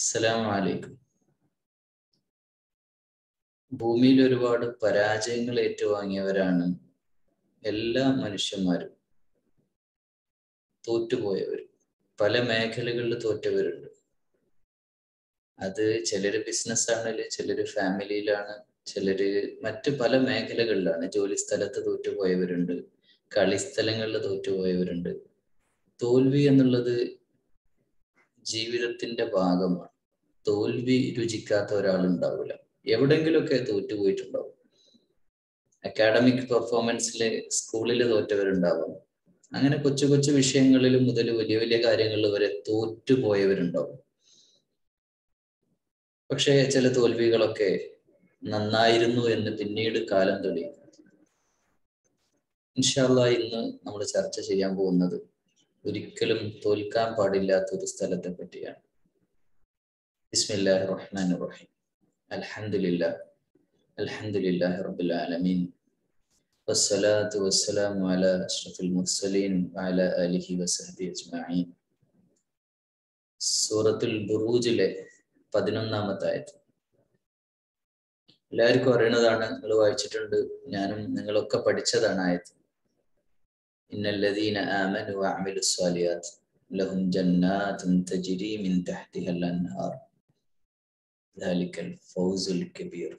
അസ്സലാമു അലൈക്കും ഭൂമിയിൽ ഒരുപാട് പരാജയങ്ങൾ ഏറ്റുവാങ്ങിയവരാണ് എല്ലാ മനുഷ്യന്മാരും തോറ്റുപോയവർ പല മേഖലകളിൽ തോറ്റവരുണ്ട് അത് ചിലര് ബിസിനസ് ആണെങ്കില് ചിലര് ഫാമിലിയിലാണ് ചിലര് മറ്റ് പല മേഖലകളിലാണ് ജോലി സ്ഥലത്ത് തോറ്റുപോയവരുണ്ട് കളിസ്ഥലങ്ങളിൽ തോറ്റുപോയവരുണ്ട് തോൽവി എന്നുള്ളത് ജീവിതത്തിന്റെ ഭാഗമാണ് തോൽവി രുചിക്കാത്ത ഒരാളുണ്ടാവില്ല എവിടെങ്കിലുമൊക്കെ തോറ്റുപോയിട്ടുണ്ടാവും അക്കാഡമിക് പെർഫോമൻസിൽ സ്കൂളിൽ തോറ്റവരുണ്ടാവും അങ്ങനെ കൊച്ചു കൊച്ചു വിഷയങ്ങളിൽ മുതൽ വലിയ വലിയ കാര്യങ്ങളിൽ വരെ തോറ്റുപോയവരുണ്ടാവും പക്ഷേ ചില തോൽവികളൊക്കെ നന്നായിരുന്നു എന്ന് പിന്നീട് കാലം തെളിയും ഇൻഷാല്ല ഇന്ന് നമ്മൾ ചർച്ച ചെയ്യാൻ പോകുന്നത് ഒരിക്കലും തോൽക്കാൻ പാടില്ലാത്ത ഒരു സ്ഥലത്തെ പറ്റിയാണ് ബിസ്മില്ലാഹി റഹ്മാൻ റഹീം അൽഹംദുലില്ലാ അൽഹംദുലില്ലാഹി റബ്ബിൽ ആലമീൻ والصلاة والسلام على أشرف المرسلين وعلى آله وصحبه أجمعين സൂറത്തുൽ ബുറൂജിലെ പതിനൊന്നാമത്തെ ആയത് എല്ലാവർക്കും അറിയണതാണ് നിങ്ങൾ വായിച്ചിട്ടുണ്ട് ഞാനും നിങ്ങളൊക്കെ പഠിച്ചതാണ് ആയത് ഇന്നല്ലദീന ആമനു വഅമിലു സ്വാലിയാത്ത് ലഹും ജന്നാത്തുൻ തജ്രി മിൻ തഹ്തിഹൽ അൻഹാർ ദാലിക്കൽ ഫൗസുൽ കബീർ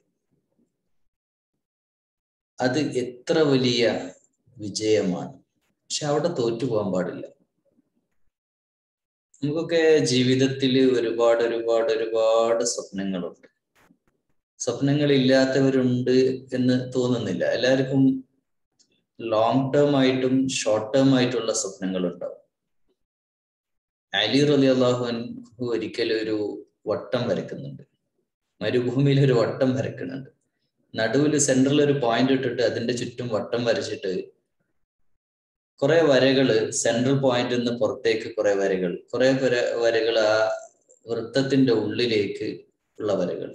അത് എത്ര വലിയ വിജയമാണ് പക്ഷെ അവിടെ തോറ്റു പോകാൻ പാടില്ല നമുക്കൊക്കെ ജീവിതത്തിൽ ഒരുപാട് ഒരുപാട് ഒരുപാട് സ്വപ്നങ്ങളുണ്ട് സ്വപ്നങ്ങൾ ഇല്ലാത്തവരുണ്ട് എന്ന് തോന്നുന്നില്ല എല്ലാവർക്കും ലോങ് ടേം ആയിട്ടും ഷോർട്ട് ടേം ആയിട്ടുള്ള സ്വപ്നങ്ങൾ ഉണ്ടാവും അലി റലി അള്ളാഹു ഒരിക്കലും ഒരു വട്ടം വരക്കുന്നുണ്ട് മരുഭൂമിയിൽ ഒരു വട്ടം വരക്കുന്നുണ്ട് നടുവിൽ സെൻട്രൽ ഒരു പോയിന്റ് ഇട്ടിട്ട് അതിന്റെ ചുറ്റും വട്ടം വരച്ചിട്ട് കുറെ വരകള് സെൻട്രൽ പോയിന്റ് നിന്ന് പുറത്തേക്ക് കുറെ വരകൾ കുറെ വര വരകൾ ആ വൃത്തത്തിന്റെ ഉള്ളിലേക്ക് ഉള്ള വരകൾ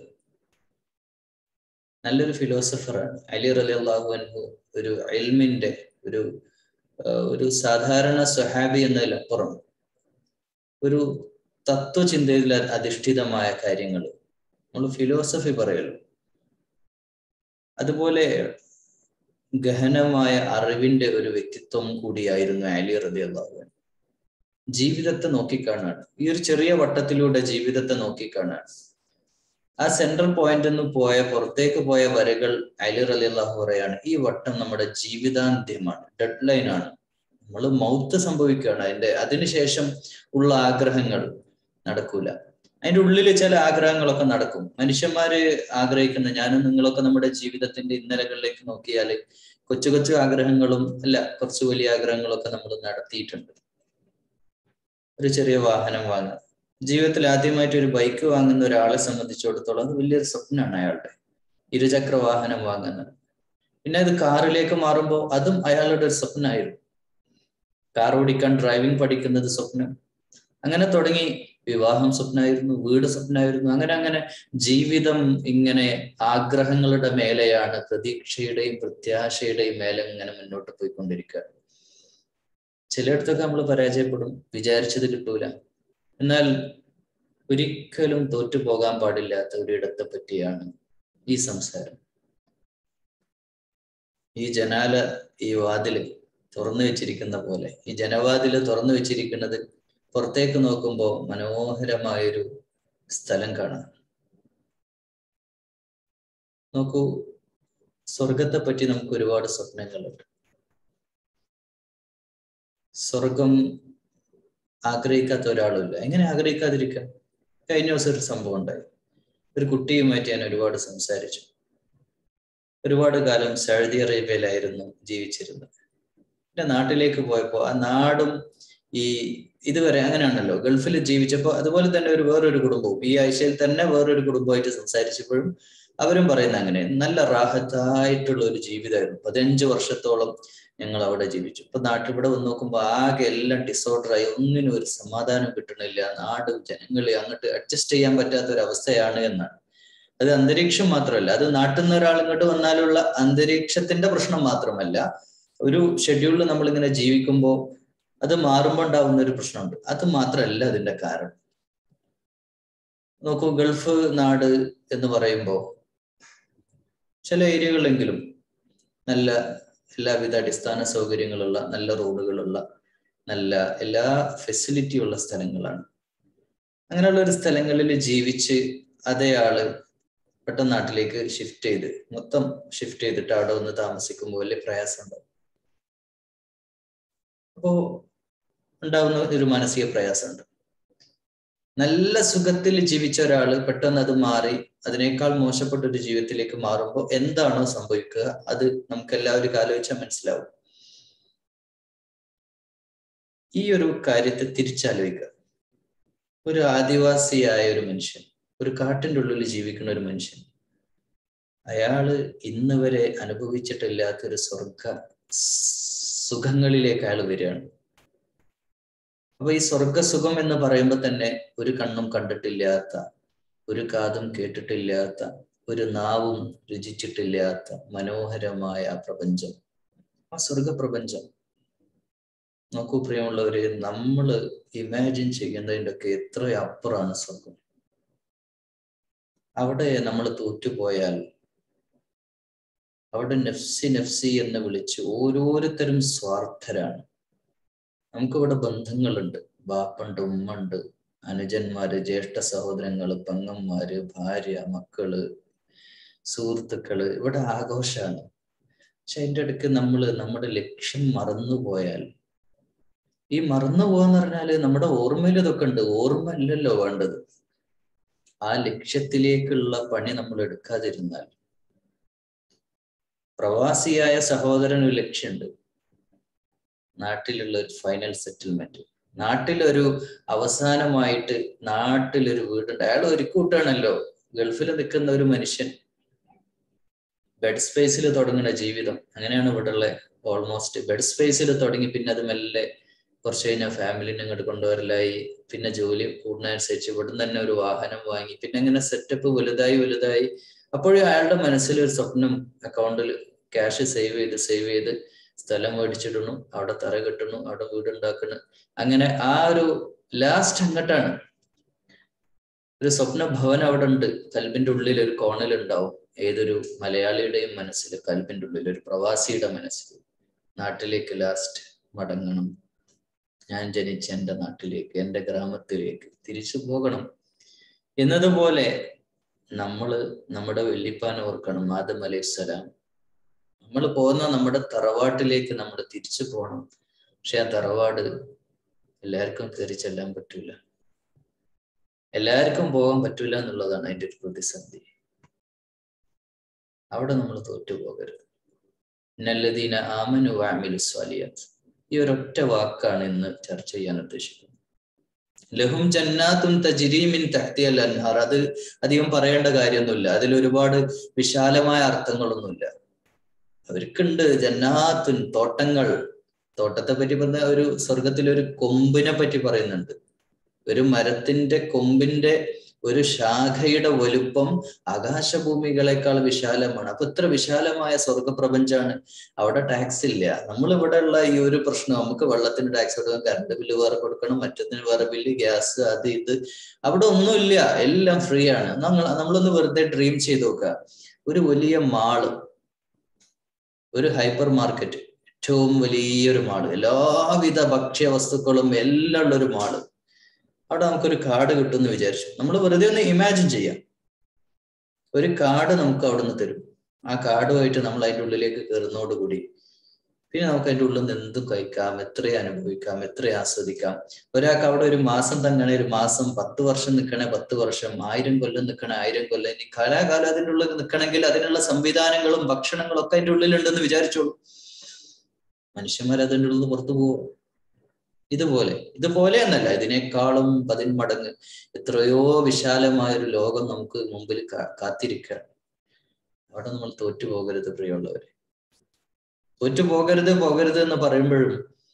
നല്ലൊരു ഫിലോസഫറാണ് അലി റലി അള്ളാഹു അൻഹു ഒരു എൽമിന്റെ ഒരു ഒരു സാധാരണ സ്വഹാബി എന്നതിലപ്പുറം ഒരു തത്വചിന്തയിൽ അധിഷ്ഠിതമായ കാര്യങ്ങൾ നമ്മൾ ഫിലോസഫി പറയല്ലോ അതുപോലെ ഗഹനമായ അറിവിന്റെ ഒരു വ്യക്തിത്വം കൂടിയായിരുന്നു അലി റബി അള്ളാഹു ജീവിതത്തെ നോക്കിക്കാണാണ് ഈ ഒരു ചെറിയ വട്ടത്തിലൂടെ ജീവിതത്തെ നോക്കിക്കാണാണ് ആ സെൻട്രൽ പോയിന്റ് നിന്ന് പോയ പുറത്തേക്ക് പോയ വരകൾ അലി റലി അള്ളാഹു പറയാണ് ഈ വട്ടം നമ്മുടെ ജീവിതാന്ത്യമാണ് ഡെഡ് ലൈൻ ആണ് നമ്മൾ മൗത്ത് സംഭവിക്കുകയാണ് അതിന്റെ അതിനുശേഷം ഉള്ള ആഗ്രഹങ്ങൾ നടക്കൂല അതിന്റെ ഉള്ളിൽ ചില ആഗ്രഹങ്ങളൊക്കെ നടക്കും മനുഷ്യന്മാര് ആഗ്രഹിക്കുന്ന ഞാനും നിങ്ങളൊക്കെ നമ്മുടെ ജീവിതത്തിന്റെ ഇന്നലകളിലേക്ക് നോക്കിയാൽ കൊച്ചു കൊച്ചു ആഗ്രഹങ്ങളും അല്ല കുറച്ച് വലിയ ആഗ്രഹങ്ങളൊക്കെ നമ്മൾ നടത്തിയിട്ടുണ്ട് ഒരു ചെറിയ വാഹനം വാങ്ങുക ജീവിതത്തിൽ ആദ്യമായിട്ട് ഒരു ബൈക്ക് വാങ്ങുന്ന ഒരാളെ സംബന്ധിച്ചിടത്തോളം അത് വലിയൊരു സ്വപ്നമാണ് അയാളുടെ ഇരുചക്ര വാഹനം വാങ്ങുന്നത് പിന്നെ അത് കാറിലേക്ക് മാറുമ്പോൾ അതും അയാളുടെ ഒരു സ്വപ്നമായിരുന്നു കാർ ഓടിക്കാൻ ഡ്രൈവിംഗ് പഠിക്കുന്നത് സ്വപ്നം അങ്ങനെ തുടങ്ങി വിവാഹം സ്വപ്നമായിരുന്നു വീട് സ്വപ്നമായിരുന്നു അങ്ങനെ അങ്ങനെ ജീവിതം ഇങ്ങനെ ആഗ്രഹങ്ങളുടെ മേലെയാണ് പ്രതീക്ഷയുടെയും പ്രത്യാശയുടെയും മേലെ ഇങ്ങനെ മുന്നോട്ട് പോയിക്കൊണ്ടിരിക്കുക ചിലയിടത്തൊക്കെ നമ്മൾ പരാജയപ്പെടും വിചാരിച്ചത് കിട്ടൂല എന്നാൽ ഒരിക്കലും തോറ്റു പോകാൻ പാടില്ലാത്ത ഒരിടത്തെ പറ്റിയാണ് ഈ സംസാരം ഈ ജനാല ഈ വാതില് തുറന്നു വെച്ചിരിക്കുന്ന പോലെ ഈ ജനവാതില് തുറന്നു വെച്ചിരിക്കുന്നത് പുറത്തേക്ക് നോക്കുമ്പോൾ മനോഹരമായൊരു സ്ഥലം കാണാം നോക്കൂ സ്വർഗത്തെ പറ്റി നമുക്ക് ഒരുപാട് സ്വപ്നങ്ങളുണ്ട് സ്വർഗം ആഗ്രഹിക്കാത്ത ഒരാളുമില്ല എങ്ങനെ ആഗ്രഹിക്കാതിരിക്കാം കഴിഞ്ഞ ദിവസം ഒരു സംഭവം ഉണ്ടായി ഒരു കുട്ടിയുമായിട്ട് ഞാൻ ഒരുപാട് സംസാരിച്ചു ഒരുപാട് കാലം സൗദി അറേബ്യയിലായിരുന്നു ജീവിച്ചിരുന്നത് പിന്നെ നാട്ടിലേക്ക് പോയപ്പോൾ ആ നാടും ഈ ഇതുവരെ അങ്ങനെയാണല്ലോ ഗൾഫിൽ ജീവിച്ചപ്പോൾ അതുപോലെ തന്നെ ഒരു വേറൊരു കുടുംബവും ഈ ആഴ്ചയിൽ തന്നെ വേറൊരു കുടുംബമായിട്ട് സംസാരിച്ചപ്പോഴും അവരും പറയുന്ന അങ്ങനെ നല്ല റാഹത്തായിട്ടുള്ള ഒരു ജീവിതമായിരുന്നു പതിനഞ്ച് വർഷത്തോളം ഞങ്ങൾ അവിടെ ജീവിച്ചു ഇപ്പൊ നാട്ടിൽ ഇവിടെ വന്ന് നോക്കുമ്പോൾ ആകെ എല്ലാം ഡിസോർഡറായി ഒന്നിനും ഒരു സമാധാനം കിട്ടണില്ല നാട് ജനങ്ങളെ അങ്ങോട്ട് അഡ്ജസ്റ്റ് ചെയ്യാൻ പറ്റാത്ത ഒരു അവസ്ഥയാണ് എന്നാണ് അത് അന്തരീക്ഷം മാത്രമല്ല അത് നാട്ടിൽ നിന്ന് ഒരാൾ ഇങ്ങോട്ട് വന്നാലുള്ള അന്തരീക്ഷത്തിന്റെ പ്രശ്നം മാത്രമല്ല ഒരു ഷെഡ്യൂളിൽ നമ്മളിങ്ങനെ ജീവിക്കുമ്പോൾ അത് മാറുമ്പോൾ ഉണ്ടാവുന്ന ഒരു പ്രശ്നമുണ്ട് അത് മാത്രമല്ല അതിന്റെ കാരണം നോക്കൂ ഗൾഫ് നാട് എന്ന് പറയുമ്പോൾ ചില ഏരിയകളിലെങ്കിലും നല്ല എല്ലാവിധ അടിസ്ഥാന സൗകര്യങ്ങളുള്ള നല്ല റോഡുകളുള്ള നല്ല എല്ലാ ഫെസിലിറ്റി ഉള്ള സ്ഥലങ്ങളാണ് അങ്ങനെയുള്ള ഒരു സ്ഥലങ്ങളിൽ ജീവിച്ച് അതേ ആള് പെട്ടെന്ന് നാട്ടിലേക്ക് ഷിഫ്റ്റ് ചെയ്ത് മൊത്തം ഷിഫ്റ്റ് ചെയ്തിട്ട് അവിടെ വന്ന് താമസിക്കുമ്പോൾ വലിയ പ്രയാസമുണ്ടാവും അപ്പോ ഉണ്ടാവുന്ന ഒരു മാനസിക പ്രയാസമുണ്ട് നല്ല സുഖത്തിൽ ജീവിച്ച ഒരാള് പെട്ടെന്ന് അത് മാറി അതിനേക്കാൾ മോശപ്പെട്ട ഒരു ജീവിതത്തിലേക്ക് മാറുമ്പോൾ എന്താണോ സംഭവിക്കുക അത് നമുക്ക് എല്ലാവരും ആലോചിച്ചാൽ മനസ്സിലാവും ഈ ഒരു കാര്യത്തെ തിരിച്ചാലോചിക്കുക ഒരു ആദിവാസിയായ ഒരു മനുഷ്യൻ ഒരു കാട്ടിൻ്റെ ഉള്ളിൽ ജീവിക്കുന്ന ഒരു മനുഷ്യൻ അയാള് ഇന്ന് വരെ അനുഭവിച്ചിട്ടില്ലാത്ത ഒരു സ്വർഗ സുഖങ്ങളിലേക്ക് അയാൾ വരികയാണ് അപ്പൊ ഈ സ്വർഗസുഖം എന്ന് പറയുമ്പോൾ തന്നെ ഒരു കണ്ണും കണ്ടിട്ടില്ലാത്ത ഒരു കാതും കേട്ടിട്ടില്ലാത്ത ഒരു നാവും രുചിച്ചിട്ടില്ലാത്ത മനോഹരമായ ആ പ്രപഞ്ചം ആ സ്വർഗ പ്രപഞ്ചം നോക്കൂ പ്രിയമുള്ളവര് നമ്മൾ ഇമാജിൻ ചെയ്യുന്നതിൻ്റെ ഒക്കെ എത്ര അപ്പുറമാണ് സ്വർഗം അവിടെ നമ്മൾ തോറ്റുപോയാൽ അവിടെ നഫ്സി നഫ്സി എന്ന് വിളിച്ച് ഓരോരുത്തരും സ്വാർത്ഥരാണ് നമുക്കിവിടെ ബന്ധങ്ങളുണ്ട് ബാപ്പുണ്ട് ഉമ്മുണ്ട് അനുജന്മാര് ജ്യേഷ്ഠ സഹോദരങ്ങള് പെങ്ങന്മാര് ഭാര്യ മക്കള് സുഹൃത്തുക്കള് ഇവിടെ ആഘോഷമാണ് പക്ഷെ അതിൻ്റെ ഇടയ്ക്ക് നമ്മൾ നമ്മുടെ ലക്ഷ്യം മറന്നുപോയാൽ ഈ മറന്നു പോകാന്ന് പറഞ്ഞാല് നമ്മുടെ ഓർമ്മയിൽ ഇതൊക്കെ ഉണ്ട് ഓർമ്മ അല്ലല്ലോ വേണ്ടത് ആ ലക്ഷ്യത്തിലേക്കുള്ള പണി നമ്മൾ എടുക്കാതിരുന്നാൽ പ്രവാസിയായ സഹോദരൻ ഒരു ലക്ഷ്യമുണ്ട് നാട്ടിലുള്ള ഒരു ഫൈനൽ സെറ്റിൽമെന്റ് നാട്ടിലൊരു അവസാനമായിട്ട് നാട്ടിലൊരു വീടുണ്ട് അയാൾ ഒരു കൂട്ടാണല്ലോ ഗൾഫിൽ നിൽക്കുന്ന ഒരു മനുഷ്യൻ ബെഡ് സ്പേസിൽ തുടങ്ങുന്ന ജീവിതം അങ്ങനെയാണ് ഇവിടെ ഉള്ള ഓൾമോസ്റ്റ് ബെഡ് സ്പേസിൽ തുടങ്ങി പിന്നെ അത് മെല്ലെ കുറച്ച് കഴിഞ്ഞാൽ ഫാമിലിനെ ഇങ്ങോട്ട് കൊണ്ടുവരലായി പിന്നെ ജോലി കൂടുന്നതനുസരിച്ച് ഇവിടുന്ന് തന്നെ ഒരു വാഹനം വാങ്ങി പിന്നെ ഇങ്ങനെ സെറ്റപ്പ് വലുതായി വലുതായി അപ്പോഴും അയാളുടെ മനസ്സിൽ ഒരു സ്വപ്നം അക്കൗണ്ടിൽ ക്യാഷ് സേവ് ചെയ്ത് സേവ് ചെയ്ത് സ്ഥലം മേടിച്ചിടുന്നു അവിടെ തറ കെട്ടുന്നു അവിടെ വീടുണ്ടാക്കുന്നു അങ്ങനെ ആ ഒരു ലാസ്റ്റ് അങ്ങോട്ടാണ് ഒരു സ്വപ്ന ഭവൻ അവിടെ ഉണ്ട് കൽബിന്റെ ഉള്ളിൽ ഒരു കോണൽ ഉണ്ടാവും ഏതൊരു മലയാളിയുടെയും മനസ്സിൽ കൽബിന്റെ ഉള്ളിൽ ഒരു പ്രവാസിയുടെ മനസ്സിൽ നാട്ടിലേക്ക് ലാസ്റ്റ് മടങ്ങണം ഞാൻ ജനിച്ച എൻ്റെ നാട്ടിലേക്ക് എൻ്റെ ഗ്രാമത്തിലേക്ക് തിരിച്ചു പോകണം എന്നതുപോലെ നമ്മൾ നമ്മുടെ വെള്ളിപ്പാൻ ഓർക്കണം ആദം അലൈഹിസ്സലാം നമ്മൾ പോകുന്ന നമ്മുടെ തറവാട്ടിലേക്ക് നമ്മൾ തിരിച്ചു പോകണം പക്ഷെ ആ തറവാട് എല്ലാവർക്കും കയറി ചെല്ലാൻ പറ്റൂല എല്ലാവർക്കും പോകാൻ പറ്റൂല എന്നുള്ളതാണ് അതിൻ്റെ ഒരു പ്രതിസന്ധി അവിടെ നമ്മൾ തോറ്റുപോകരുത് നല്ലദീന ആമനു വാമിലു സ്വാലിയാത്ത് ഈ ഒരൊറ്റ വാക്കാണ് ഇന്ന് ചർച്ച ചെയ്യാൻ ഉദ്ദേശിക്കുന്നത് ലഹും ജന്നാത്തും തജിരീമിൻ തഹ്തിയൽ അൻഹാർ അത് അധികം പറയേണ്ട കാര്യമൊന്നുമില്ല അതിൽ ഒരുപാട് വിശാലമായ അർത്ഥങ്ങളൊന്നുമില്ല അവർക്കുണ്ട് ജന്നാത്തുൻ തോട്ടങ്ങൾ തോട്ടത്തെ പറ്റി പറഞ്ഞ ഒരു സ്വർഗത്തിലെ ഒരു കൊമ്പിനെ പറ്റി പറയുന്നുണ്ട് ഒരു മരത്തിന്റെ കൊമ്പിന്റെ ഒരു ശാഖയുടെ വലുപ്പം ആകാശഭൂമികളെക്കാൾ വിശാലമാണ് അപ്പൊ ഇത്ര വിശാലമായ സ്വർഗപ്രപഞ്ചാണ് അവിടെ ടാക്സ് ഇല്ല നമ്മൾ ഇവിടെ ഉള്ള ഈ ഒരു പ്രശ്നം നമുക്ക് വെള്ളത്തിന് ടാക്സ് കൊടുക്കണം കറണ്ട് ബില്ല് വേറെ കൊടുക്കണം മറ്റത്തിന് വേറെ ബില്ല് ഗ്യാസ് അത് ഇത് അവിടെ ഒന്നുമില്ല എല്ലാം ഫ്രീ ആണ് നമ്മൾ നമ്മളൊന്ന് വെറുതെ ഡ്രീം ചെയ്ത് നോക്കുക ഒരു വലിയ മാള് ഒരു ഹൈപ്പർ മാർക്കറ്റ് ഏറ്റവും വലിയൊരു മാള് എല്ലാവിധ ഭക്ഷ്യ വസ്തുക്കളും എല്ലാം ഉള്ള ഒരു മാള് അവിടെ നമുക്കൊരു കാർഡ് കിട്ടുമെന്ന് വിചാരിച്ചു നമ്മൾ വെറുതെ ഒന്ന് ഇമാജിൻ ചെയ്യാം ഒരു കാർഡ് നമുക്ക് അവിടെ നിന്ന് തരും ആ കാർഡുമായിട്ട് നമ്മൾ അതിൻ്റെ ഉള്ളിലേക്ക് കയറുന്നതോടുകൂടി പിന്നെ നമുക്ക് അതിൻ്റെ ഉള്ളിൽ നിന്ന് എന്തും കഴിക്കാം എത്രയും അനുഭവിക്കാം എത്രയും ആസ്വദിക്കാം ഒരാൾക്ക് അവിടെ ഒരു മാസം തങ്ങണേ ഒരു മാസം പത്ത് വർഷം നിൽക്കണേ പത്ത് വർഷം ആയിരം കൊല്ലം നിൽക്കണേ ആയിരം കൊല്ലം ഇനി കാലാകാലം അതിൻ്റെ ഉള്ളിൽ നിൽക്കണമെങ്കിൽ അതിനുള്ള സംവിധാനങ്ങളും ഭക്ഷണങ്ങളും ഒക്കെ അതിൻ്റെ ഉള്ളിലുണ്ടെന്ന് വിചാരിച്ചോളൂ മനുഷ്യന്മാർ അതിൻ്റെ ഉള്ളിൽ നിന്ന് പുറത്തു പോവുക ഇതുപോലെ ഇതുപോലെ എന്നല്ല ഇതിനേക്കാളും പതിന്മടങ്ങ് എത്രയോ വിശാലമായ ഒരു ലോകം നമുക്ക് മുമ്പിൽ കാത്തിരിക്കുക അവിടെ നമ്മൾ തോറ്റു പോകരുത് പ്രിയമുള്ളവര് തോറ്റു പോകരുത് പോകരുത് എന്ന് പറയുമ്പോഴും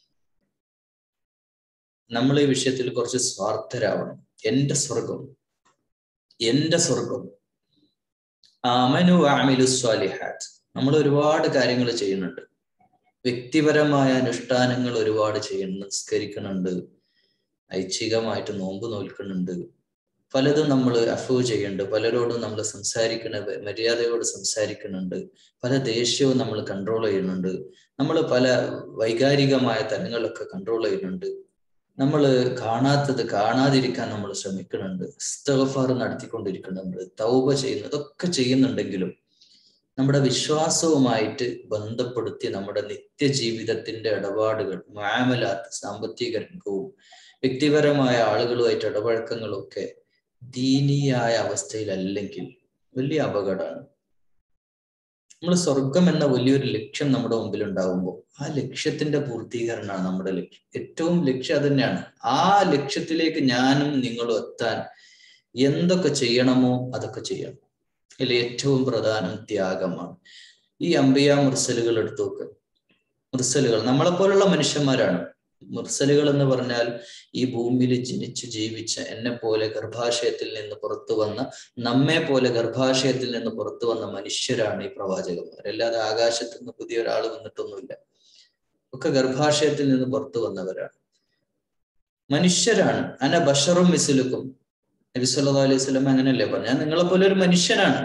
നമ്മൾ ഈ വിഷയത്തിൽ കുറച്ച് സ്വാർത്ഥരാവണം എന്റെ സ്വർഗം എന്റെ സ്വർഗം ആമനു ആമിലു സ്വാലിഹാത്ത് നമ്മൾ ഒരുപാട് കാര്യങ്ങൾ ചെയ്യുന്നുണ്ട് വ്യക്തിപരമായ അനുഷ്ഠാനങ്ങൾ ഒരുപാട് ചെയ്യുന്നു നിസ്കരിക്കുന്നുണ്ട് ഐച്ഛികമായിട്ട് നോമ്പ് നോൽക്കുന്നുണ്ട് പലതും നമ്മൾ അഫോ ചെയ്യുന്നുണ്ട് പലരോടും നമ്മൾ സംസാരിക്കണ മര്യാദയോട് സംസാരിക്കുന്നുണ്ട് പല ദേഷ്യവും നമ്മൾ കൺട്രോൾ ചെയ്യുന്നുണ്ട് നമ്മൾ പല വൈകാരികമായ തലങ്ങളൊക്കെ കൺട്രോൾ ചെയ്യുന്നുണ്ട് നമ്മൾ കാണാത്തത് കാണാതിരിക്കാൻ നമ്മൾ ശ്രമിക്കുന്നുണ്ട് സ്തഫാർ നടത്തിക്കൊണ്ടിരിക്കുന്നുണ്ട് തൗബ ചെയ്യുന്നതൊക്കെ ചെയ്യുന്നുണ്ടെങ്കിലും നമ്മുടെ വിശ്വാസവുമായിട്ട് ബന്ധപ്പെടുത്തി നമ്മുടെ നിത്യജീവിതത്തിന്റെ ഇടപാടുകൾ മാമലാത്ത് സാമ്പത്തിക രംഗവും വ്യക്തിപരമായ ആളുകളുമായിട്ട് ഇടപഴക്കങ്ങളും ഒക്കെ ദീനീയായ അവസ്ഥയിലല്ലെങ്കിൽ വലിയ അപകടമാണ് നമ്മൾ സ്വർഗം എന്ന വലിയൊരു ലക്ഷ്യം നമ്മുടെ മുമ്പിൽ ഉണ്ടാവുമ്പോൾ ആ ലക്ഷ്യത്തിന്റെ പൂർത്തീകരണമാണ് നമ്മുടെ ലക്ഷ്യം ഏറ്റവും ലക്ഷ്യം അത് തന്നെയാണ് ആ ലക്ഷ്യത്തിലേക്ക് ഞാനും നിങ്ങളും എത്താൻ എന്തൊക്കെ ചെയ്യണമോ അതൊക്കെ ചെയ്യണം ഇതിൽ ഏറ്റവും പ്രധാനം ത്യാഗമാണ് ഈ അമ്പിയ മുർസലുകൾ എടുത്തു നോക്ക് മുർസലുകൾ നമ്മളെപ്പോലുള്ള മനുഷ്യന്മാരാണ് മുർസലുകൾ എന്ന് പറഞ്ഞാൽ ഈ ഭൂമിയിൽ ജനിച്ചു ജീവിച്ച എന്നെ പോലെ ഗർഭാശയത്തിൽ നിന്ന് പുറത്തു വന്ന നമ്മെ പോലെ ഗർഭാശയത്തിൽ നിന്ന് പുറത്തു വന്ന മനുഷ്യരാണ് ഈ പ്രവാചകന്മാർ അല്ലാതെ ആകാശത്ത് നിന്ന് പുതിയ ഒരാൾ വന്നിട്ടൊന്നുമില്ല ഒക്കെ ഗർഭാശയത്തിൽ നിന്ന് പുറത്തു വന്നവരാണ് മനുഷ്യരാണ് അന ബഷറും മിസിലുക്കും നബി സല്ലാ അലൈഹി സ്വലം അങ്ങനെയല്ലേ പറഞ്ഞു ഞാൻ നിങ്ങളെ പോലെ ഒരു മനുഷ്യനാണ്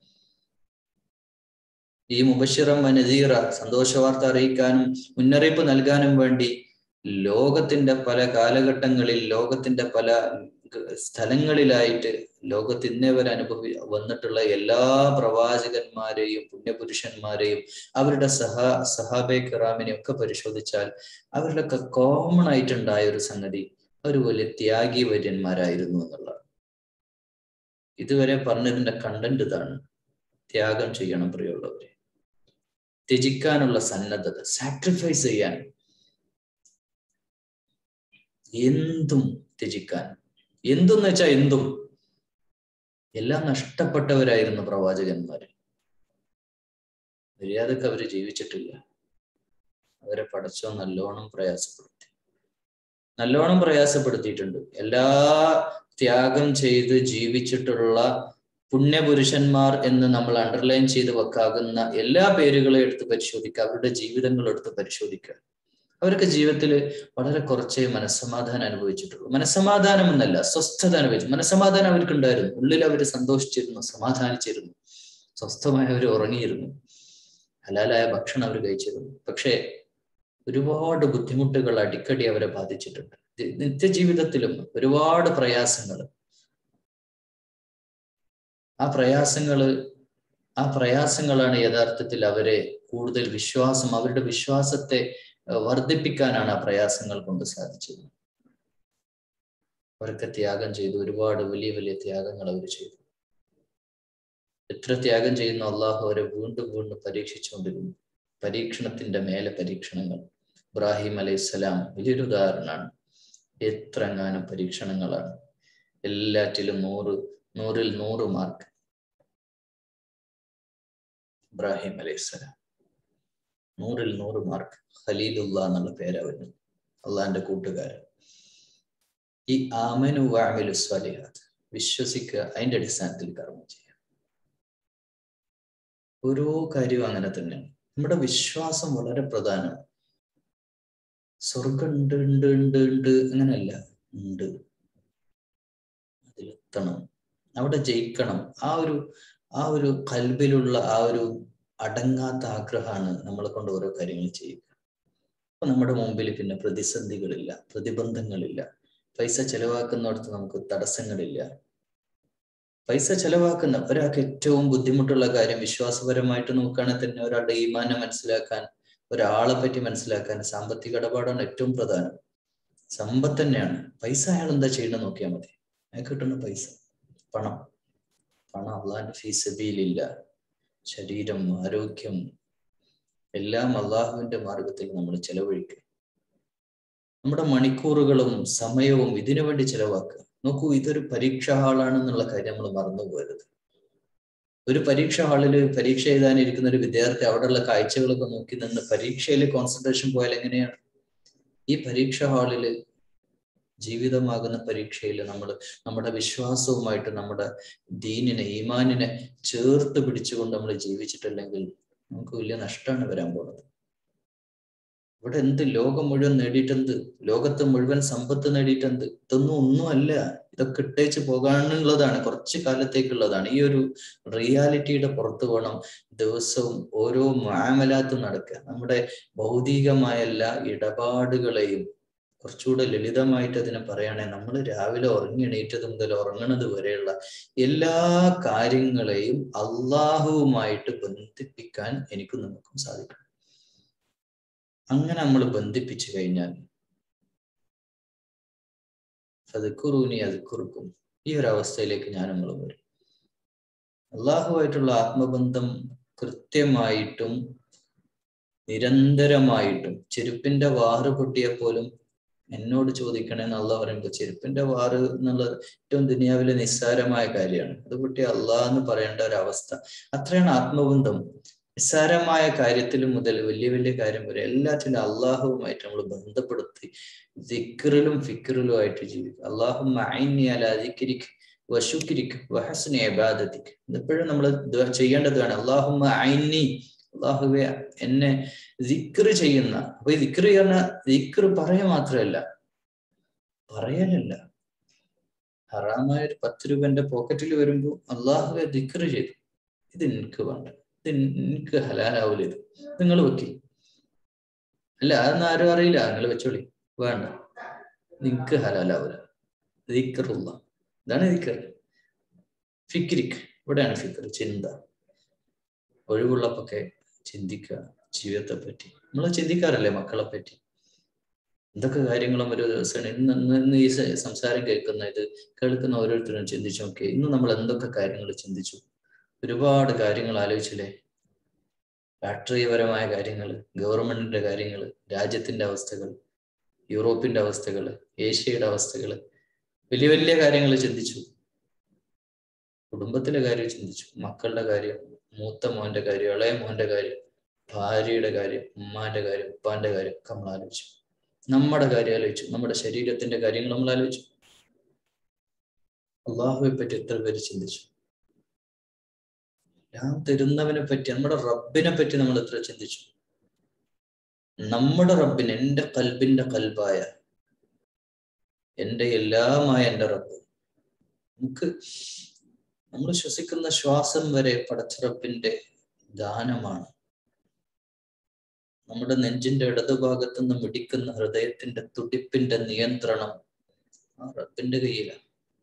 ഈ മുബഷിറം നദീറ സന്തോഷ വാർത്ത അറിയിക്കാനും മുന്നറിയിപ്പ് നൽകാനും വേണ്ടി ലോകത്തിന്റെ പല കാലഘട്ടങ്ങളിൽ ലോകത്തിന്റെ പല സ്ഥലങ്ങളിലായിട്ട് ലോകത്ത് ഇന്നേ വരെ അനുഭവി വന്നിട്ടുള്ള എല്ലാ പ്രവാചകന്മാരെയും പുണ്യപുരുഷന്മാരെയും അവരുടെ സഹ സഹാബെ കിറാമിനെയും ഒക്കെ പരിശോധിച്ചാൽ അവരിലൊക്കെ കോമൺ ആയിട്ടുണ്ടായ ഒരു സംഗതി ഒരു വലിയ ത്യാഗി വര്യന്മാരായിരുന്നു എന്നുള്ളതാണ് ഇതുവരെ പറഞ്ഞതിന്റെ കണ്ടന്റ് ഇതാണ് ത്യാഗം ചെയ്യണം പ്രിയമുള്ളവരെ ത്യജിക്കാനുള്ള സന്നദ്ധത സാക്രിഫൈസ് ചെയ്യാൻ എന്തും ത്യജിക്കാൻ എന്തെന്ന് വെച്ചാൽ എന്തും എല്ലാം നഷ്ടപ്പെട്ടവരായിരുന്നു പ്രവാചകന്മാര് മര്യാദക്ക് അവര് ജീവിച്ചിട്ടില്ല അവരെ പടച്ചോ നല്ലോണം പ്രയാസപ്പെടുത്തി നല്ലോണം പ്രയാസപ്പെടുത്തിയിട്ടുണ്ട് എല്ലാ ത്യാഗം ചെയ്ത് ജീവിച്ചിട്ടുള്ള പുണ്യപുരുഷന്മാർ എന്ന് നമ്മൾ അണ്ടർലൈൻ ചെയ്ത് വെക്കാകുന്ന എല്ലാ പേരുകളെ എടുത്ത് പരിശോധിക്കുക അവരുടെ ജീവിതങ്ങൾ എടുത്ത് പരിശോധിക്കുക അവരൊക്കെ ജീവിതത്തിൽ വളരെ കുറച്ചേ മനസ്സമാധാനം അനുഭവിച്ചിട്ടുള്ളൂ മനസ്സമാധാനം എന്നല്ല സ്വസ്ഥത അനുഭവിച്ചു മനസ്സമാധാനം അവർക്ക് ഉണ്ടായിരുന്നു ഉള്ളിൽ അവർ സന്തോഷിച്ചിരുന്നു സമാധാനിച്ചിരുന്നു സ്വസ്ഥമായി അവർ ഉറങ്ങിയിരുന്നു ഹലാലായ ഭക്ഷണം അവർ കഴിച്ചിരുന്നു പക്ഷേ ഒരുപാട് ബുദ്ധിമുട്ടുകൾ അടിക്കടി അവരെ ബാധിച്ചിട്ടുണ്ട് നിത്യജീവിതത്തിലും ഒരുപാട് പ്രയാസങ്ങൾ ആ പ്രയാസങ്ങള് ആ പ്രയാസങ്ങളാണ് യഥാർത്ഥത്തിൽ അവരെ കൂടുതൽ വിശ്വാസം അവരുടെ വിശ്വാസത്തെ വർദ്ധിപ്പിക്കാനാണ് ആ പ്രയാസങ്ങൾ കൊണ്ട് സാധിച്ചത് അവരൊക്കെ ത്യാഗം ചെയ്തു ഒരുപാട് വലിയ വലിയ ത്യാഗങ്ങൾ അവർ ചെയ്തു എത്ര ത്യാഗം ചെയ്യുന്ന അള്ളാഹു അവരെ വീണ്ടും വീണ്ടും പരീക്ഷിച്ചുകൊണ്ടിരുന്നു പരീക്ഷണത്തിന്റെ മേലെ പരീക്ഷണങ്ങൾ ഇബ്രാഹിം അലൈഹിസ്സലാം വലിയൊരു ഉദാഹരണമാണ് എത്ര എങ്ങാനും പരീക്ഷണങ്ങളാണ് എല്ലാറ്റിലും നൂറ് നൂറിൽ നൂറ് മാർക്ക് ഇബ്രാഹിം അലൈഹിസ്സലാം നൂറിൽ നൂറ് മാർക്ക് ഖലീലുള്ള എന്നുള്ള പേരാ വരുന്നത് അള്ളാന്റെ കൂട്ടുകാരൻ ഈ ആമനു വാമിലു സ്വലിഹാത്ത് വിശ്വസിക്കുക അതിന്റെ അടിസ്ഥാനത്തിൽ കർമ്മം ചെയ്യുക ഓരോ കാര്യവും അങ്ങനെ തന്നെയാണ് നമ്മുടെ വിശ്വാസം വളരെ പ്രധാനമാണ് സ്വർഗം ഉണ്ട് ഉണ്ട് ഉണ്ട് ഉണ്ട് അങ്ങനെയല്ല ഉണ്ട് അതിലെത്തണം അവിടെ ജയിക്കണം ആ ഒരു ആ ഒരു കൽബിലുള്ള ആ ഒരു അടങ്ങാത്ത ആഗ്രഹമാണ് നമ്മളെ കൊണ്ട് ഓരോ കാര്യങ്ങൾ ചെയ്യുക അപ്പൊ നമ്മുടെ മുമ്പിൽ പിന്നെ പ്രതിസന്ധികളില്ല പ്രതിബന്ധങ്ങളില്ല പൈസ ചെലവാക്കുന്നിടത്ത് നമുക്ക് തടസ്സങ്ങളില്ല പൈസ ചെലവാക്കുന്ന ഒരാൾക്ക് ഏറ്റവും ബുദ്ധിമുട്ടുള്ള കാര്യം വിശ്വാസപരമായിട്ട് നോക്കുകയാണെങ്കിൽ തന്നെ ഒരാളുടെ ഈമാനെ മനസ്സിലാക്കാൻ ഒരാളെ പറ്റി മനസ്സിലാക്കാൻ സാമ്പത്തിക ഇടപാടാണ് ഏറ്റവും പ്രധാനം സമ്പത്ത് തന്നെയാണ് പൈസ അയാൾ എന്താ ചെയ്യണമെന്ന് നോക്കിയാൽ മതി അയാൾക്ക് കിട്ടുന്ന പൈസ പണം പണം അള്ളാന്റെ ഫീസബിയിലില്ല ശരീരം ആരോഗ്യം എല്ലാം അള്ളാഹുവിന്റെ മാർഗത്തിൽ നമ്മൾ ചെലവഴിക്കുക നമ്മുടെ മണിക്കൂറുകളും സമയവും ഇതിനു വേണ്ടി ചെലവാക്കുക നോക്കൂ ഇതൊരു പരീക്ഷാ ഹാളാണെന്നുള്ള കാര്യം നമ്മൾ മറന്നു പോകരുത് ഒരു പരീക്ഷാ ഹാളിൽ പരീക്ഷ എഴുതാനിരിക്കുന്ന ഒരു വിദ്യാർത്ഥി അവിടെയുള്ള കാഴ്ചകളൊക്കെ നോക്കി നിന്ന് പരീക്ഷയിൽ കോൺസെൻട്രേഷൻ പോയാൽ എങ്ങനെയാണ് ഈ പരീക്ഷാ ഹാളിൽ ജീവിതമാകുന്ന പരീക്ഷയിൽ നമ്മൾ നമ്മുടെ വിശ്വാസവുമായിട്ട് നമ്മുടെ ദീനിനെ ഈമാനിനെ ചേർത്ത് പിടിച്ചുകൊണ്ട് നമ്മൾ ജീവിച്ചിട്ടില്ലെങ്കിൽ നമുക്ക് വലിയ നഷ്ടമാണ് വരാൻ പോകുന്നത് ഇവിടെ എന്ത് ലോകം മുഴുവൻ നേടിയിട്ടെന്ത് ലോകത്ത് മുഴുവൻ സമ്പത്ത് നേടിയിട്ടെന്ത് ഇതൊന്നും ഒന്നുമല്ല ഇതൊക്കെ ഇട്ടേച്ച് പോകാനുള്ളതാണ് കുറച്ച് കാലത്തേക്കുള്ളതാണ് ഈ ഒരു റിയാലിറ്റിയുടെ പുറത്ത് വേണം ദിവസവും ഓരോ മാമലാത്തും നടക്കുക നമ്മുടെ ഭൗതികമായ എല്ലാ ഇടപാടുകളെയും കുറച്ചുകൂടെ ലളിതമായിട്ട് അതിനെ പറയുകയാണെങ്കിൽ നമ്മൾ രാവിലെ ഉറങ്ങി എണീറ്റത് മുതൽ ഉറങ്ങണത് വരെയുള്ള എല്ലാ കാര്യങ്ങളെയും അള്ളാഹുവുമായിട്ട് ബന്ധിപ്പിക്കാൻ എനിക്കും നമുക്കും സാധിക്കണം അങ്ങനെ നമ്മൾ ബന്ധിപ്പിച്ചു കഴിഞ്ഞാൽ ഫതുക്കുറൂനി അതുക്കുറുക്കും ഈ ഒരു അവസ്ഥയിലേക്ക് ഞാൻ നമ്മൾ വരും അള്ളാഹുവായിട്ടുള്ള ആത്മബന്ധം കൃത്യമായിട്ടും നിരന്തരമായിട്ടും ചെരുപ്പിന്റെ വാറ് പൊട്ടിയപ്പോലും എന്നോട് ചോദിക്കണേന്ന് അള്ള പറയുമ്പോൾ ചെരുപ്പിന്റെ വാറ് എന്നുള്ളത് ഏറ്റവും ദുനിയാവിലെ നിസ്സാരമായ കാര്യമാണ് അത് പൊട്ടി അള്ളാഹ് എന്ന് പറയേണ്ട ഒരു അവസ്ഥ അത്രയാണ് ആത്മബന്ധം നിസ്സാരമായ കാര്യത്തിൽ മുതൽ വലിയ വലിയ കാര്യം വരെ എല്ലാത്തിലും അള്ളാഹുവുമായിട്ട് നമ്മൾ ബന്ധപ്പെടുത്തി ദിക്റിലും ഫിക്റിലും ആയിട്ട് ജീവിക്കുക അള്ളാഹു അലാദിക്കിരിക്ക് വശുക്കിരിക്ക് വഹസ്നി അബാദത്തിക്ക് എപ്പോഴും നമ്മൾ ചെയ്യേണ്ടതാണ് അള്ളാഹുമ്മ ഐനി അള്ളാഹുവെ എന്നെ ദിക്റ് ചെയ്യുന്ന അപ്പൊ ഈ ദിക്റ് ചെയ്യുന്ന ദിക്റ് പറയ മാത്രമല്ല പറയലല്ല ഹറാമായ ഒരു പത്ത് രൂപ എന്റെ പോക്കറ്റിൽ വരുമ്പോൾ അള്ളാഹുവെ ദിക്റ് ചെയ്തു ഇത് എനിക്ക് വേണ്ട ഇത് എനിക്ക് ഹലാലാവൂല ഇത് നിങ്ങൾ വെക്കി അല്ല അതൊന്നും ആരും അറിയില്ല നിങ്ങൾ വെച്ചോളി വേണ്ട നിങ്ങക്ക് ഹലാലാവൂല ദിക്റുള്ള ഇതാണ് ദിക്കർ ഫിക്രിക്ക് ഇവിടെയാണ് ഫിക്കർ ചിന്ത ഒഴിവുള്ളപ്പൊക്കെ ചിന്തിക്കുക ജീവിതത്തെ പറ്റി നമ്മൾ ചിന്തിക്കാറില്ലേ മക്കളെ പറ്റി എന്തൊക്കെ കാര്യങ്ങളും ഒരു ദിവസമാണ് ഇന്ന് ഇന്ന് ഈ സംസാരം കേൾക്കുന്ന ഇത് കേൾക്കുന്ന ഓരോരുത്തരും ചിന്തിച്ചു നോക്കി ഇന്ന് നമ്മൾ എന്തൊക്കെ കാര്യങ്ങൾ ചിന്തിച്ചു ഒരുപാട് കാര്യങ്ങൾ ആലോചിച്ചില്ലേ രാഷ്ട്രീയപരമായ കാര്യങ്ങൾ ഗവൺമെന്റിന്റെ കാര്യങ്ങൾ രാജ്യത്തിന്റെ അവസ്ഥകൾ യൂറോപ്പിന്റെ അവസ്ഥകൾ ഏഷ്യയുടെ അവസ്ഥകൾ വലിയ വലിയ കാര്യങ്ങൾ ചിന്തിച്ചു കുടുംബത്തിലെ കാര്യം ചിന്തിച്ചു മക്കളുടെ കാര്യം മൂത്ത മോന്റെ കാര്യം ഇളയ മോന്റെ കാര്യം ഭാര്യയുടെ കാര്യം ഉമ്മാന്റെ കാര്യം ഉപ്പാന്റെ കാര്യം ഒക്കെ നമ്മൾ ആലോചിച്ചു നമ്മുടെ കാര്യം ആലോചിച്ചു നമ്മുടെ ശരീരത്തിന്റെ കാര്യങ്ങൾ നമ്മൾ ആലോചിച്ചു അള്ളാഹുവെ പറ്റി എത്ര പേര് ചിന്തിച്ചു എല്ലാം തരുന്നവനെ പറ്റി നമ്മുടെ റബ്ബിനെ പറ്റി നമ്മൾ എത്ര ചിന്തിച്ചു നമ്മുടെ റബ്ബിന് എൻ്റെ കൽബിന്റെ കൽബായ എൻ്റെ എല്ലാമായ എൻ്റെ റബ്ബ് നമുക്ക് നമ്മൾ ശ്വസിക്കുന്ന ശ്വാസം വരെ പടച്ചിറപ്പിന്റെ ദാനമാണ് നമ്മുടെ നെഞ്ചിന്റെ ഇടതുഭാഗത്തു നിന്ന് മിടിക്കുന്ന ഹൃദയത്തിന്റെ തുടിപ്പിന്റെ നിയന്ത്രണം ആ റബ്ബിന്റെ കയ്യിലാണ്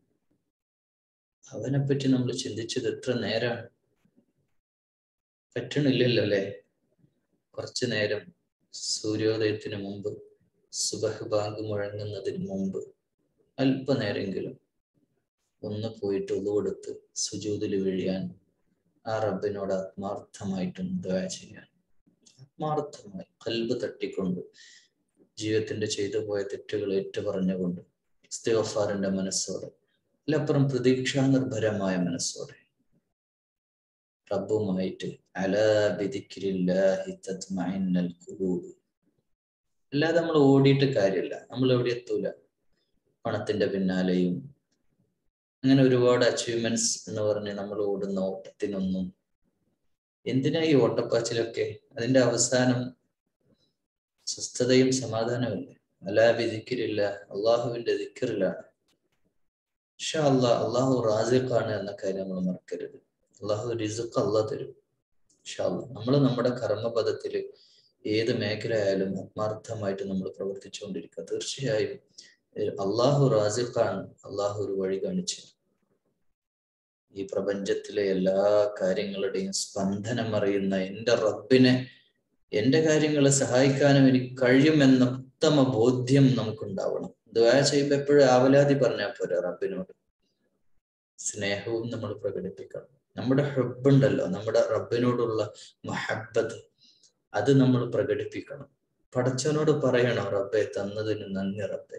അവനെ പറ്റി നമ്മൾ ചിന്തിച്ചത് എത്ര നേരാണ് പറ്റണില്ലല്ലോ അല്ലെ കുറച്ചു നേരം സൂര്യോദയത്തിന് മുമ്പ് സുബഹ് ബാങ്ക് മുഴങ്ങുന്നതിന് മുമ്പ് അല്പനേരെങ്കിലും ഒന്ന് പോയിട്ട് ഒതുകൊടുത്ത് സുജൂതിൽ വീഴിയാൻ ആ റബ്ബിനോട് ആത്മാർത്ഥമായിട്ടും ദയ ചെയ്യാൻ ആത്മാർത്ഥമായി കൽബ് തട്ടിക്കൊണ്ട് ജീവിതത്തിന്റെ ചെയ്തു പോയ തെറ്റുകൾ ഏറ്റുപറഞ്ഞുകൊണ്ട് ഇസ്തിഗഫാറിന്റെ മനസ്സോടെ അതിലപ്പുറം പ്രതീക്ഷാ നിർഭരമായ മനസ്സോടെ റബ്ബുമായിട്ട് അല്ലാതെ നമ്മൾ ഓടിയിട്ട് കാര്യമില്ല നമ്മൾ എവിടെ എത്തൂല പണത്തിന്റെ പിന്നാലെയും അങ്ങനെ ഒരുപാട് അച്ചീവ്മെന്റ്സ് എന്ന് പറഞ്ഞ് നമ്മൾ ഓടുന്ന ഓട്ടത്തിനൊന്നും എന്തിനാ ഈ ഓട്ടപ്പാച്ചിലൊക്കെ അതിന്റെ അവസാനം സ്വസ്ഥതയും സമാധാനമല്ലേ അലാ വിധിക്കില്ല അള്ളാഹുവിന്റെ ദിക്കറിലാണ് പക്ഷെ അള്ളാഹ് അള്ളാഹു റാസിഖാണ് എന്ന കാര്യം നമ്മൾ മറക്കരുത് അള്ളാഹു റിസുഖ് അള്ളാഹ് തരും ഷാല്ല നമ്മൾ നമ്മുടെ കർമ്മപദത്തിൽ ഏത് മേഖലയായാലും ആത്മാർത്ഥമായിട്ട് നമ്മൾ പ്രവർത്തിച്ചുകൊണ്ടിരിക്കുക തീർച്ചയായും അള്ളാഹു റാസിഖാണ് അള്ളാഹു ഒരു വഴി കാണിച്ചു ഈ പ്രപഞ്ചത്തിലെ എല്ലാ കാര്യങ്ങളുടെയും സ്പന്ദനം അറിയുന്ന എൻ്റെ റബ്ബിനെ എൻ്റെ കാര്യങ്ങളെ സഹായിക്കാനും എനിക്ക് കഴിയുമെന്ന ഉത്തമ ബോധ്യം നമുക്കുണ്ടാവണം ദ്വാ ചെയ്യുമ്പോൾ എപ്പോഴും ആവലാതി പറഞ്ഞാൽ പോരാ റബ്ബിനോട് സ്നേഹവും നമ്മൾ പ്രകടിപ്പിക്കണം നമ്മുടെ ഹബ്ബുണ്ടല്ലോ നമ്മുടെ റബ്ബിനോടുള്ള മഹബത്ത് അത് നമ്മൾ പ്രകടിപ്പിക്കണം പടച്ചവനോട് പറയണം റബ്ബെ തന്നതിന് നന്ദി റബ്ബെ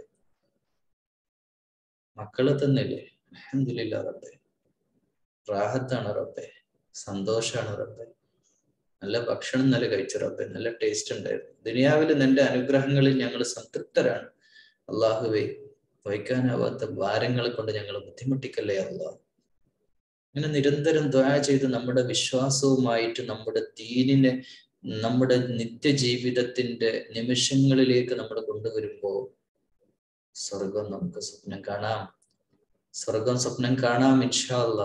മക്കളെ തന്നില്ലേ അഹമ്മദില്ല റബ്ബെ റാഹത്താണ് റബ്ബെ സന്തോഷാണ് റബ്ബെ നല്ല ഭക്ഷണം നല്ല കഴിച്ചു റബ്ബെ നല്ല ടേസ്റ്റ് ഉണ്ടായിരുന്നു ദുനിയാവിൽ നിന്റെ അനുഗ്രഹങ്ങളിൽ ഞങ്ങൾ സംതൃപ്തരാണ് അള്ളാഹുവെ വഹിക്കാനാവാത്ത ഭാരങ്ങളെ കൊണ്ട് ഞങ്ങൾ ബുദ്ധിമുട്ടിക്കല്ലേ അള്ളാഹ് ഇങ്ങനെ നിരന്തരം ദ്വാ ചെയ്ത് നമ്മുടെ വിശ്വാസവുമായിട്ട് നമ്മുടെ ദീനിനെ നമ്മുടെ നിത്യജീവിതത്തിന്റെ നിമിഷങ്ങളിലേക്ക് നമ്മൾ കൊണ്ടുവരുമ്പോ സ്വർഗം നമുക്ക് സ്വപ്നം കാണാം സ്വർഗം സ്വപ്നം കാണാം ഇൻഷാല്ല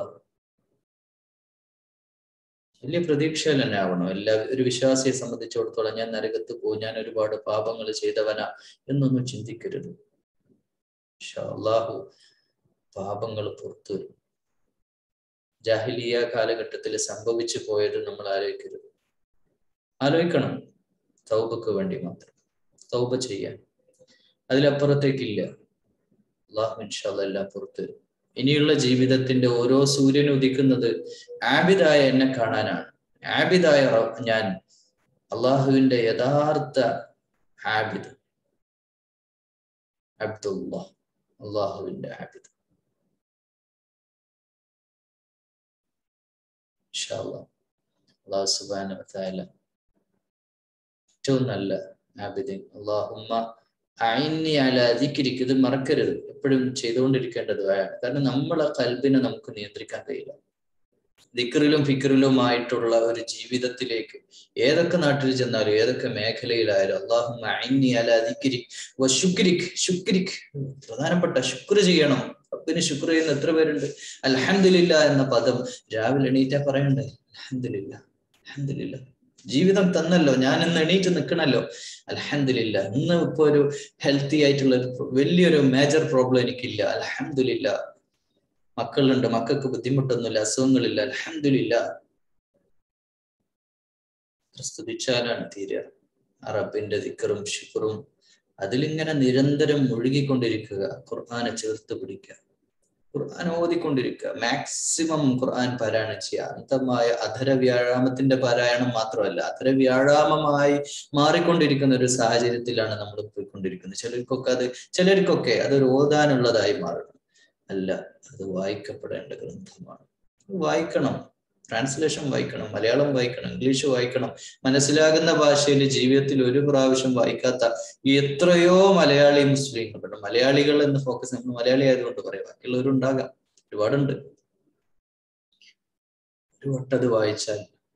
വലിയ പ്രതീക്ഷയിൽ തന്നെ ആവണം എല്ലാ ഒരു വിശ്വാസിയെ സംബന്ധിച്ചിടത്തോളം ഞാൻ നരകത്ത് പോകും ഞാൻ ഒരുപാട് പാപങ്ങൾ ചെയ്തവനാ എന്നൊന്നും ചിന്തിക്കരുത് അള്ളാഹു പാപങ്ങൾ പുറത്തു വരും ജാഹിലിയ കാലഘട്ടത്തിൽ സംഭവിച്ചു പോയത് നമ്മൾ ആലോചിക്കരുത് ആലോചിക്കണം തൗബക്ക് വേണ്ടി മാത്രം തൗബ ചെയ്യാൻ അതിലപ്പുറത്തേക്കില്ല അള്ളാഹു ഇൻഷാല്ല എല്ലാം പുറത്തു വരും ഇനിയുള്ള ജീവിതത്തിന്റെ ഓരോ സൂര്യൻ ഉദിക്കുന്നത് ആബിദായ എന്നെ കാണാനാണ് ആബിദായ ഞാൻ അള്ളാഹുവിന്റെ യഥാർത്ഥ ആബിദ് അബ്ദുള്ള അള്ളാഹുവിന്റെ ആബിദ് അള്ളാഹു സുബാന ഏറ്റവും നല്ല ആബിദിൻ അള്ളാഹുമ്മ അയിന്നി അല അതിക്കിരിക്കും ഇത് മറക്കരുത് എപ്പോഴും ചെയ്തുകൊണ്ടിരിക്കേണ്ടത് കാരണം നമ്മളെ കൽബിനെ നമുക്ക് നിയന്ത്രിക്കാൻ കഴിയില്ല ദിക്കറിലും ഫിക്കറിലുമായിട്ടുള്ള ഒരു ജീവിതത്തിലേക്ക് ഏതൊക്കെ നാട്ടിൽ ചെന്നാലും ഏതൊക്കെ മേഖലയിലായാലും അള്ളാഹു അയിന്നി അല അതിക്കിരി ശുക്രിക് ശുക്രിക് പ്രധാനപ്പെട്ട ശുക്ർ ചെയ്യണം റബ്ബിന് ശുക്ർ ചെയ്യുന്ന എത്ര പേരുണ്ട് അൽഹന്ദില്ല എന്ന പദം രാവിലെ എണീറ്റാ പറയണ്ടേ അൽഹന്ദില്ല അൽഹന്ദില്ല ജീവിതം തന്നല്ലോ ഞാൻ ഇന്ന് എണീറ്റ് നിൽക്കണല്ലോ അലഹമില്ല ഇന്ന് ഇപ്പൊ ഒരു ഹെൽത്തി ആയിട്ടുള്ള ഒരു വലിയൊരു മേജർ പ്രോബ്ലം എനിക്കില്ല അലഹമില്ല മക്കളുണ്ട് മക്കൾക്ക് ബുദ്ധിമുട്ടൊന്നുമില്ല അസുഖങ്ങളില്ല അലഹമില്ല സ്തുതിച്ചാലാണ് തീരുക അറബിന്റെ ദിക്കറും ഷുക്കറും അതിലിങ്ങനെ നിരന്തരം മുഴുകിക്കൊണ്ടിരിക്കുക ഖുർആാനെ ചേർത്ത് പിടിക്കുക ഖുർആൻ ഓതിക്കൊണ്ടിരിക്കുക മാക്സിമം ഖുർആൻ പാരായണം ചെയ്യുക അന്തമായ അധര വ്യായാമത്തിന്റെ പാരായണം മാത്രമല്ല അധര വ്യായാമമായി മാറിക്കൊണ്ടിരിക്കുന്ന ഒരു സാഹചര്യത്തിലാണ് നമ്മൾ പോയിക്കൊണ്ടിരിക്കുന്നത് ചിലർക്കൊക്കെ അത് ചിലർക്കൊക്കെ അതൊരു ഓതാനുള്ളതായി മാറണം അല്ല അത് വായിക്കപ്പെടേണ്ട ഗ്രന്ഥമാണ് വായിക്കണം ട്രാൻസ്ലേഷൻ വായിക്കണം മലയാളം വായിക്കണം ഇംഗ്ലീഷ് വായിക്കണം മനസ്സിലാകുന്ന ഭാഷയിൽ ജീവിതത്തിൽ ഒരു പ്രാവശ്യം വായിക്കാത്ത എത്രയോ മലയാളി മുസ്ലിങ്ങളുണ്ട് മലയാളികൾ എന്ന് ഫോക്കസ് നമ്മൾ മലയാളി ആയതുകൊണ്ട് പറയാം ബാക്കിയുള്ളവരുണ്ടാകാം ഒരുപാടുണ്ട് ഒരു വട്ടത് വായിച്ചാൽ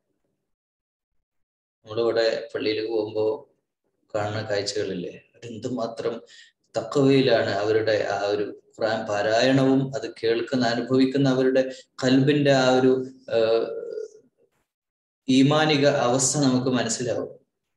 നമ്മളിവിടെ പള്ളിയിൽ പോകുമ്പോൾ കാണുന്ന കാഴ്ചകളില്ലേ അവരെന്തുമാത്രം തക്കവയിലാണ് അവരുടെ ആ ഒരു ഖുറാൻ പാരായണവും അത് കേൾക്കുന്ന അനുഭവിക്കുന്ന അവരുടെ കൽബിന്റെ ആ ഒരു ഈമാനിക അവസ്ഥ നമുക്ക് മനസ്സിലാവും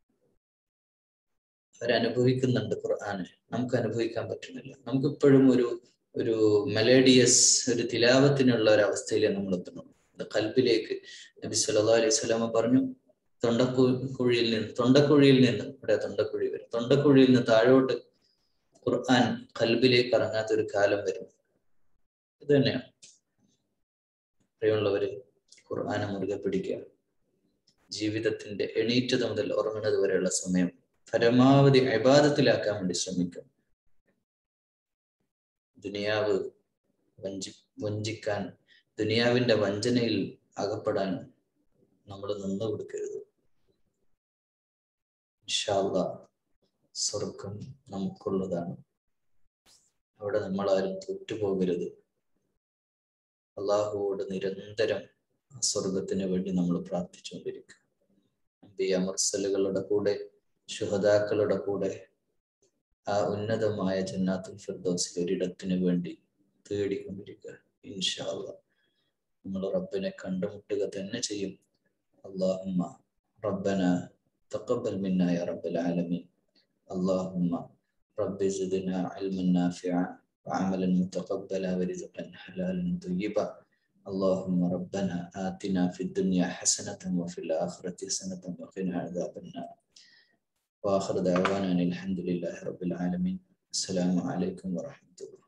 അവരനുഭവിക്കുന്നുണ്ട് ഖുർആാന് നമുക്ക് അനുഭവിക്കാൻ പറ്റുന്നില്ല നമുക്ക് ഇപ്പോഴും ഒരു ഒരു മെലേഡിയസ് ഒരു തിലാവത്തിനുള്ള ഒരു അവസ്ഥയിൽ നമ്മൾ എത്തണം കൽബിലേക്ക് നബി സല്ലാ അലൈഹി സ്വലാമ പറഞ്ഞു തൊണ്ടക്കു കുഴിയിൽ നിന്ന് തൊണ്ടക്കുഴിയിൽ നിന്ന് ഇവിടെ തൊണ്ടക്കുഴി വരും തൊണ്ടക്കുഴിയിൽ നിന്ന് താഴോട്ട് ഖുർആൻ കൽബിലേക്ക് ഇറങ്ങാത്ത ഒരു കാലം വരും ഇത് തന്നെയാണ് പ്രിയമുള്ളവര് ഖുർആനെ മുറുകെ പിടിക്കുക ജീവിതത്തിന്റെ എണീറ്റത് മുതൽ ഉറങ്ങുന്നത് വരെയുള്ള സമയം പരമാവധി അബാദത്തിലാക്കാൻ വേണ്ടി ശ്രമിക്കുക ദുനിയാവ് വഞ്ചി വഞ്ചിക്കാൻ ദുനിയാവിന്റെ വഞ്ചനയിൽ അകപ്പെടാൻ നമ്മൾ നിന്ന് കൊടുക്കരുത് ഇൻഷാല്ല സ്വർഗം നമുക്കുള്ളതാണ് അവിടെ നമ്മൾ ആരും തോറ്റുപോകരുത് അള്ളാഹുവോട് നിരന്തരം ആ സ്വർഗത്തിന് വേണ്ടി നമ്മൾ പ്രാർത്ഥിച്ചുകൊണ്ടിരിക്കുക അമ്പിയ മർസലുകളുടെ കൂടെ ശുഹതാക്കളുടെ കൂടെ ആ ഉന്നതമായ ജന്നാത്തുൽ ഫിർദോസിൽ ഒരിടത്തിന് വേണ്ടി തേടിക്കൊണ്ടിരിക്കുക ഇൻഷാല്ല നമ്മൾ റബ്ബിനെ കണ്ടുമുട്ടുക തന്നെ ചെയ്യും അള്ളാഹുമ്മ റബ്ബന തഖബ്ബൽ മിന്ന യാ റബ്ബൽ ആലമീൻ اللهم رب زدنا علما نافعا وعملا متقبلا ورزقا حلالا طيبا اللهم ربنا آتنا في الدنيا حسنة وفي الآخرة حسنة وقنا عذاب النار وآخر دعوانا الحمد لله رب العالمين السلام عليكم ورحمة الله